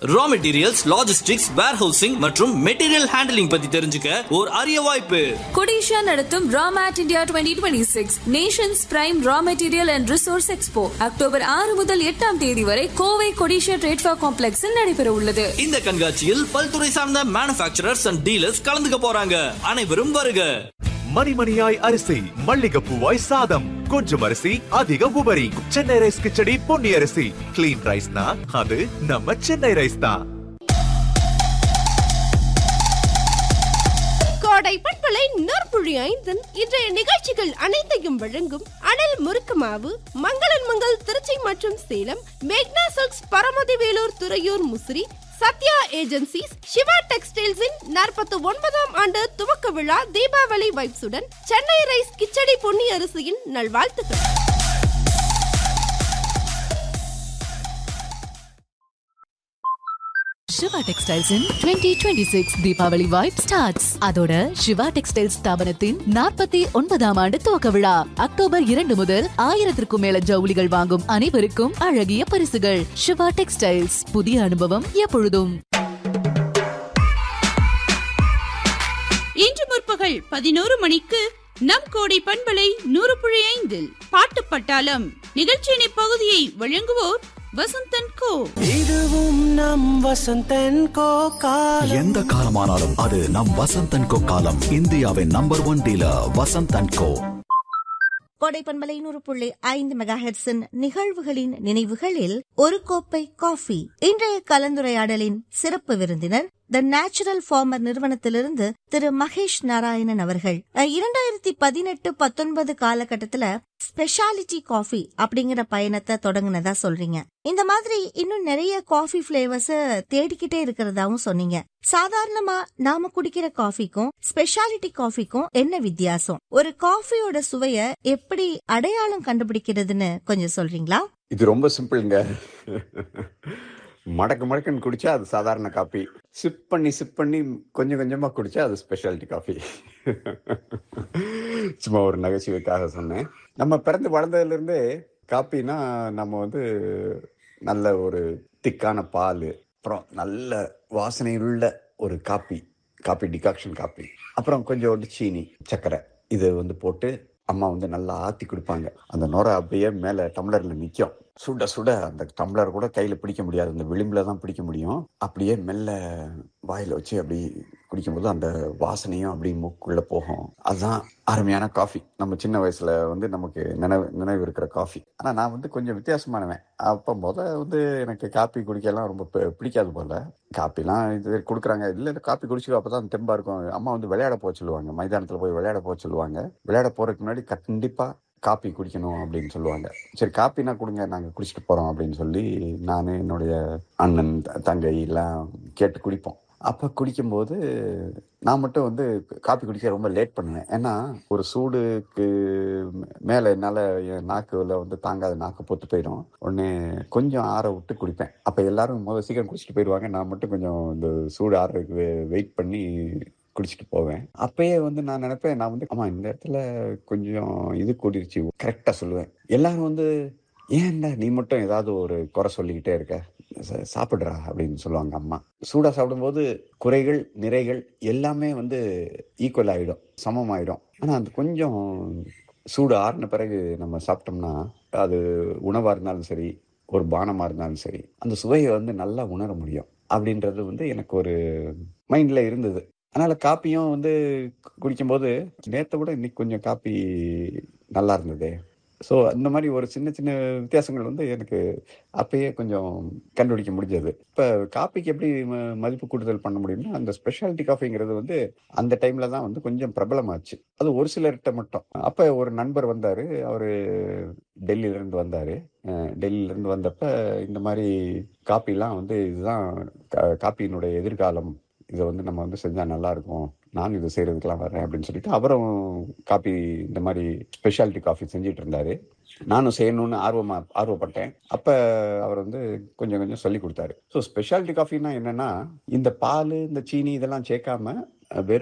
ரா materials logistics warehousing மற்றும் material handling பத்தி தெரிஞ்சுக்க ஒரு அரிய வாய்ப்பு கொடிஷா நடத்தும் Rawmat India twenty twenty six nations prime raw material and resource expo October ஆறு முதல் எட்டாம் தேதி வரை கோவை கொடிஷா ட்ரேட்ஃபா காம்ப்ளெக்ஸில் நடைபெற உள்ளது இந்த கண்காட்சியில் பல்துறை சார்ந்த மேனுஃபேக்சரர்ஸ் அண்ட் டீலர்ஸ் கலந்துக்க போறாங்க அனைவரும் வருக மணிமணியாய் அரிசி மல்லிகைப்பூவாய் சாதம் கொஞ்சம் அரிசி அதிக உபரி சென்னை ரைஸ் கிச்சடி பொன்னி அரிசி கிளீன் ரைஸ்னா அது நம்ம சென்னை ரைஸ் தான் கோடை பண்பலை நற்புழி ஐந்தன் இன்றைய நிகழ்ச்சிகள் அனைத்தையும் வழங்கும் அனல் முறுக்கு மாவு மங்களன் மங்கள் திருச்சி மற்றும் Salem Magna silks Paramathi Velur Thuraiyur Musiri Sathya agencies Siva டெக்ஸ்டைல்ஸின் நாற்பத்தி ஒன்பதாம் ஆண்டு துவக்க விழா தீபாவளி வைப்ஸுடன் சென்னை ரைஸ் கிச்சடி பொன்னி அரிசியின் நல்வாழ்த்துக்கள் சிவா டெக்ஸ்டைல்ஸின் 2026 தீபாவளி வைப் ஸ்டார்ட்ஸ் அதோட சிவா டெக்ஸ்டைல்ஸ் ஸ்தாபனத்தின் நாற்பத்தி ஒன்பதாம் ஆண்டு துவக்க விழா அக்டோபர் இரண்டு முதல் ஆயிரத்திற்கும் மேல ஜவுளிகள் வாங்கும் அனைவருக்கும் அழகிய பரிசுகள் சிவா டெக்ஸ்டைல்ஸ் புதிய அனுபவம் எப்பொழுதும் இன்று முற்பகல் பதினோரு மணிக்கு நம் கோடை பண்பலை நூறு புள்ளி ஐந்தில் பாட்டு பட்டாளம் நிகழ்ச்சியின் இப்பகுதியை வழங்குவோர் வசந்தன் கோ இதுவும் நம் வசந்தன் கோ காலம் எந்த காலமானாலும் அது நம் வசந்தன் கோ காலம் இந்தியாவின் number one dealer Vasanthan co கோடை பண்பலை நூறு புள்ளி ஐந்து மெகாஹெட்ஸின் நிகழ்வுகளின் நினைவுகளில் ஒரு கோப்பை காஃபி இன்றைய கலந்துரையாடலின் சிறப்பு விருந்தினர் த நேச்சுரல் ஃபார்மர் நிறுவனத்திலிருந்து திரு மகேஷ் நாராயணன் அவர்கள் அஹ், இரண்டாயிரத்தி பதினெட்டு பத்தொன்பது காலகட்டத்துல ஸ்பெஷாலிட்டி காஃபி அப்படிங்கிற பயணத்தை தொடங்குனதா சொல்றீங்க இந்த மாதிரி இன்னும் நிறைய காஃபி பிளேவர்ஸ் தேடிக்கிட்டே இருக்கிறதாவும் சொன்னீங்க சாதாரணமா நாம குடிக்கிற காஃபிக்கும் ஸ்பெஷாலிட்டி காஃபிக்கும் என்ன வித்தியாசம் ஒரு காஃபியோட சுவைய எப்படி அடையாளம் கண்டுபிடிக்கிறதுன்னு கொஞ்சம் சொல்றீங்களா இது ரொம்ப சிம்பிளுங்க மடக்கு மடக்குன்னு குடிச்சா அது சாதாரண காஃபி சிப் பண்ணி சிப் பண்ணி கொஞ்சம் கொஞ்சமா குடிச்சா அது ஸ்பெஷாலிட்டி காஃபி சும்மா ஒரு நகைச்சுவைக்காக சொன்னேன் நம்ம பிறந்து வளர்ந்ததுல இருந்தே காப்பினா நம்ம வந்து நல்ல ஒரு திக்கான பால் அப்புறம் நல்ல வாசனையுள்ள ஒரு காப்பி காப்பி டிகாக்ஷன் காப்பி அப்புறம் கொஞ்சோண்டு சீனி சர்க்கரை இது வந்து போட்டு அம்மா வந்து நல்லா ஆத்தி கொடுப்பாங்க அந்த நுரை அப்படியே மேலே டம்ளர்ல நிற்கும் சுட சுட அந்த டம்ளர் கூட கையில பிடிக்க முடியாது அந்த விளிம்புல தான் பிடிக்க முடியும் அப்படியே மெல்ல வாயில வச்சு அப்படி குடிக்கும்போது அந்த வாசனையும் அப்படி மூக்குள்ள போகும் அதுதான் அருமையான காஃபி நம்ம சின்ன வயசுல வந்து நமக்கு நினைவு நினைவு இருக்கிற காஃபி ஆனா நான் வந்து கொஞ்சம் வித்தியாசமானவன் அப்போ முத வந்து எனக்கு காப்பி குடிக்கலாம் ரொம்ப பி- பிடிக்காது போல காப்பிலாம் இது கொடுக்குறாங்க இல்லை இல்லை காப்பி குடிச்சுக்கோ அப்பதான் தெம்பா இருக்கும் அம்மா வந்து விளையாட போக சொல்லுவாங்க மைதானத்துல போய் விளையாட போக சொல்லுவாங்க விளையாட போறதுக்கு முன்னாடி கண்டிப்பா காப்பி குடிக்கணும் அப்படின்னு சொல்லுவாங்க சரி காப்பினா கொடுங்க நாங்க குடிச்சிட்டு போறோம் அப்படின்னு சொல்லி நான் என்னுடைய அண்ணன் த- தங்கை எல்லாம் கேட்டு குடிப்போம் அப்ப குடிக்கும்போது நான் மட்டும் வந்து காப்பி குடிக்க ரொம்ப லேட் பண்ணுவேன் ஏன்னா ஒரு சூடுக்கு மேல என்னால என் நாக்குல வந்து தாங்காத நாக்கு பொத்து போயிடும் உடனே கொஞ்சம் ஆற விட்டு குடிப்பேன் அப்ப எல்லாரும் முதல்ல சீக்கிரம் குடிச்சிட்டு போயிடுவாங்க நான் மட்டும் கொஞ்சம் இந்த சூடு ஆறதுக்கு வெயிட் பண்ணி குடிச்சிட்டு போவேன் அப்பயே வந்து நான் நினைப்பேன் நான் வந்து ஆமா இந்த இடத்துல கொஞ்சம் இது கூடிருச்சு கரெக்டா சொல்லுவேன் எல்லாரும் வந்து ஏன்டா நீ மட்டும் ஏதாவது ஒரு குறை சொல்லிக்கிட்டே இருக்க ச- சாப்பிடுறா அப்படின்னு சொல்லுவாங்க அம்மா சூடா சாப்பிடும்போது குறைகள் நிறைகள் எல்லாமே வந்து ஈக்குவல் ஆயிடும் சமமாயிடும் ஆனா அந்த கொஞ்சம் சூடு ஆறின பிறகு நம்ம சாப்பிட்டோம்னா அது உணவா இருந்தாலும் சரி ஒரு பானமா இருந்தாலும் சரி அந்த சுவையை வந்து நல்லா உணர முடியும் அப்படின்றது வந்து எனக்கு ஒரு மைண்ட்ல இருந்தது அதனால காப்பியும் வந்து கு- குடிக்கும்போது நேத்தை விட இன்னைக்கு கொஞ்சம் காப்பி நல்லா இருந்தது ஸோ அந்த மாதிரி ஒரு சின்ன சின்ன வித்தியாசங்கள் வந்து எனக்கு அப்பயே கொஞ்சம் கண்டுபிடிக்க முடிஞ்சது இப்போ காப்பிக்கு எப்படி ம- மதிப்பு கூடுதல் பண்ண முடியும்னா அந்த ஸ்பெஷாலிட்டி காஃபிங்கிறது வந்து அந்த டைம்ல தான் வந்து கொஞ்சம் பிரபலமாச்சு அது ஒரு சிலர்கிட்ட மட்டும் அப்போ ஒரு நண்பர் வந்தாரு அவரு டெல்லியில இருந்து வந்தாரு அஹ் டெல்லியில இருந்து வந்தப்ப இந்த மாதிரி காப்பிலாம் வந்து இதுதான் கா- காப்பியினுடைய எதிர்காலம் இதை வந்து நம்ம வந்து செஞ்சா நல்லா இருக்கும் நான் இதை செய்யறதுக்கெல்லாம் வரேன் அப்படின்னு சொல்லிட்டு அவரும் காப்பி இந்த மாதிரி ஸ்பெஷாலிட்டி காஃபி செஞ்சுட்டு இருந்தாரு நானும் செய்யணும்னு ஆர்வமா ஆர்வப்பட்டேன் அப்ப அவர் வந்து கொஞ்சம் கொஞ்சம் சொல்லி கொடுத்தாரு ஸோ ஸ்பெஷாலிட்டி காஃபின்னா என்னன்னா இந்த பால் இந்த சீனி இதெல்லாம் சேர்க்காம வெறும்